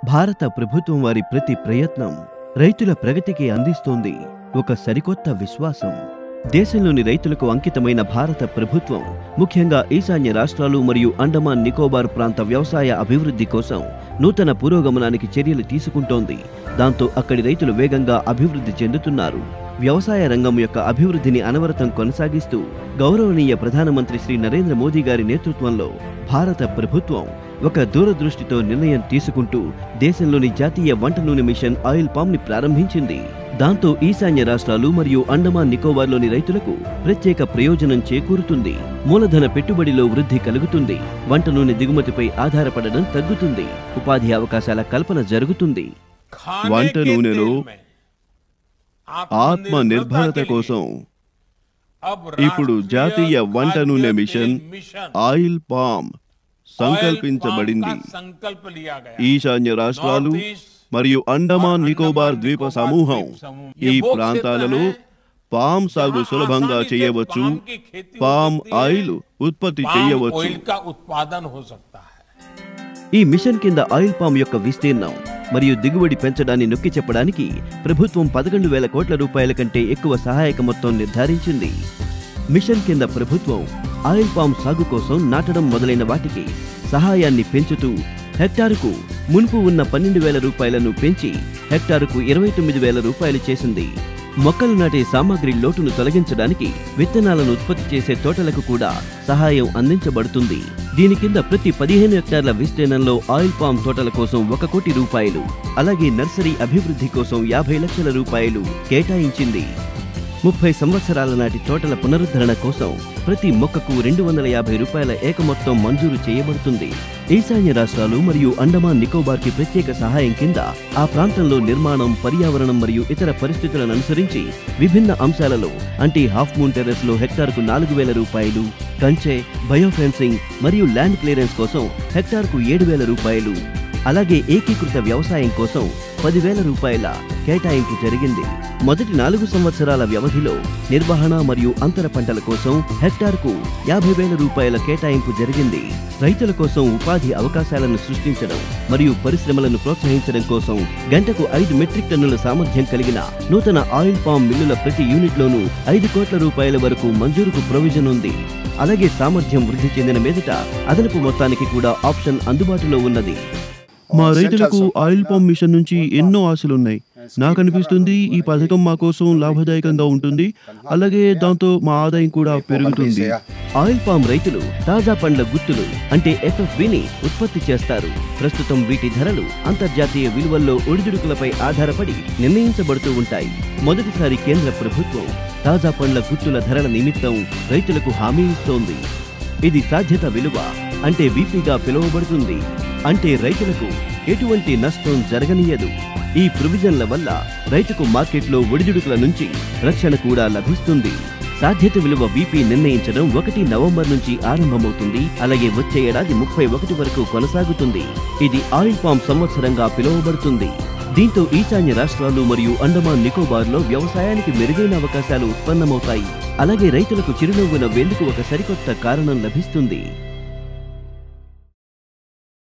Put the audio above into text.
భారత ప్రభుత్వం వారి ప్రతి ప్రయత్నం రైతుల ప్రగతికి అందిస్తోంది ఒక సరికొత్త విశ్వాసం దేశంలోని రైతులకు అంకితమైన భారత ప్రభుత్వం ముఖ్యంగా ఈశాన్య రాష్ట్రాలు మరియు అండమాన్ నికోబార్ ప్రాంత వ్యవసాయ అభివృద్ధి కోసం నూతన పురోగమనానికి చర్యలు తీసుకుంటోంది దాంతో అక్కడి రైతులు వేగంగా అభివృద్ధి చెందుతున్నారు వ్యవసాయ రంగం యొక్క అభివృద్ధిని అనవరతం కొనసాగిస్తూ గౌరవనీయ ప్రధానమంత్రి శ్రీ నరేంద్ర మోదీ గారి నేతృత్వంలో భారత ప్రభుత్వం ఒక దూరదృష్టితో నిర్ణయం తీసుకుంటూ దేశంలోని జాతీయ వంట నూనె మిషన్ ఆయిల్ పామ్ ని ప్రారంభించింది దాంతో ఈశాన్య రాష్ట్రాలు మరియు అండమాన్ నికోబార్లోని రైతులకు ప్రత్యేక ప్రయోజనం చేకూరుతుంది మూలధన పెట్టుబడిలో వృద్ధి కలుగుతుంది వంట నూనె దిగుమతిపై ఆధారపడడం తగ్గుతుంది ఉపాధి అవకాశాల కల్పన జరుగుతుంది వంట నూనెలో ఆత్మ నిర్భరత కోసం ఇప్పుడు జాతీయ వంట నూనె మిషన్ ఆయిల్ పామ్ సంకల్పించబడింది ఈశాన్య రాష్ట్రాలు మరియు అండమాన్ నికోబార్ ద్వీప సమూహం ఈ ప్రాంతాలలో పామ్ సాగు సులభంగా చేయవచ్చు పామ్ ఆయిల్ ఉత్పత్తి చేయవచ్చు ఉత్పాదన హో సక్తా హై ఈ మిషన్ కింద ఆయిల్ పామ్ యొక్క విస్తీర్ణం మరియు దిగుబడి పెంచడాన్ని నొక్కి చెప్పడానికి ప్రభుత్వం పదకొండు వేల కోట్ల రూపాయల కంటే ఎక్కువ సహాయక మొత్తం నిర్ధారించింది మిషన్ కింద ప్రభుత్వం ఆయిల్ పామ్ సాగు కోసం నాటడం మొదలైన వాటికి సహాయాన్ని పెంచుతూ హెక్టారుకు మున్పు ఉన్న పన్నెండు వేల రూపాయలను పెంచి హెక్టారుకు ఇరవై తొమ్మిది వేల రూపాయలు చేసింది మొక్కలు నాటే సామాగ్రి లోటును తొలగించడానికి విత్తనాలను ఉత్పత్తి చేసే తోటలకు కూడా సహాయం అందించబడుతుంది దీని కింద ప్రతి పదిహేను హెక్టార్ల విస్తీర్ణంలో ఆయిల్ పామ్ తోటల కోసం ఒక కోటి రూపాయలు అలాగే నర్సరీ అభివృద్ధి కోసం యాభై లక్షల రూపాయలు కేటాయించింది ముప్పై సంవత్సరాల నాటి తోటల పునరుద్ధరణ కోసం ప్రతి మొక్కకు రెండు వందల యాభై రూపాయల ఏక మొత్తం మంజూరు చేయబడుతుంది ఈశాన్య రాష్ట్రాలు మరియు అండమాన్ నికోబార్కి ప్రత్యేక సహాయం కింద ఆ ప్రాంతంలో నిర్మాణం పర్యావరణం మరియు ఇతర పరిస్థితులను అనుసరించి విభిన్న అంశాలలో అంటే హాఫ్ మూన్ టెర్రస్ లో హెక్టార్కు నాలుగు వేల రూపాయలు కంచె బయోఫెన్సింగ్ మరియు ల్యాండ్ క్లియరెన్స్ కోసం హెక్టార్కు ఏడు వేల రూపాయలు అలాగే ఏకీకృత వ్యవసాయం కోసం పదివేల రూపాయల కేటాయింపు జరిగింది మొదటి నాలుగు సంవత్సరాల వ్యవధిలో నిర్వహణ మరియు అంతర పంటల కోసం హెక్టార్కు యాభై వేల రూపాయల కేటాయింపు జరిగింది రైతుల కోసం ఉపాధి అవకాశాలను సృష్టించడం మరియు పరిశ్రమలను ప్రోత్సహించడం కోసం గంటకు ఐదు మెట్రిక్ టన్నుల సామర్థ్యం కలిగిన నూతన ఆయిల్ పామ్ మిల్లుల ప్రతి యూనిట్లోనూ ఐదు కోట్ల రూపాయల వరకు మంజూరుకు ప్రొవిజన్ ఉంది అలాగే సామర్థ్యం వృద్ధి చెందిన మీదట అదనపు మొత్తానికి కూడా ఆప్షన్ అందుబాటులో ఉన్నది మా రైతులకు ఆయిల్ పామ్ మిషన్ నుంచి ఎన్నో ఆశలున్నాయి నాకు అనిపిస్తుంది ఈ పథకం మా కోసం లాభదాయకంగా ఉంటుంది అలాగే దాంతో మా ఆదాయం కూడా పెరుగుతుంది ఆయిల్ పామ్ రైతులు తాజా పండ్ల గుత్తులు అంటే ఎఫ్ఎఫ్బిని ఉత్పత్తి చేస్తారు ప్రస్తుతం వీటి ధరలు అంతర్జాతీయ విలువల్లో ఒడిదుడుకులపై ఆధారపడి నిర్ణయించబడుతూ ఉంటాయి మొదటిసారి కేంద్ర ప్రభుత్వం తాజా పండ్ల గుత్తుల ధరల నిమిత్తం రైతులకు హామీ ఇస్తోంది ఇది సాధ్యత విలువ అంటే వీపీగా పిలువబడుతుంది అంటే రైతులకు ఎటువంటి నష్టం జరగనీయదు ఈ ప్రొవిజన్ల వల్ల రైతుకు మార్కెట్లో ఒడిదుడుకుల నుంచి రక్షణ కూడా లభిస్తుంది సాధ్యత విలువ బీపీ నిర్ణయించడం ఒకటి నవంబర్ నుంచి ఆరంభమవుతుంది అలాగే వచ్చే ఏడాది ముప్పై ఒకటి వరకు కొనసాగుతుంది ఇది ఆయిల్ పామ్ సంవత్సరంగా పిలువబడుతుంది దీంతో ఈశాన్య రాష్ట్రాలు మరియు అండమాన్ నికోబార్లో వ్యవసాయానికి మెరుగైన అవకాశాలు ఉత్పన్నమవుతాయి అలాగే రైతులకు చిరునవ్వు నవ్వేందుకు ఒక సరికొత్త కారణం లభిస్తుంది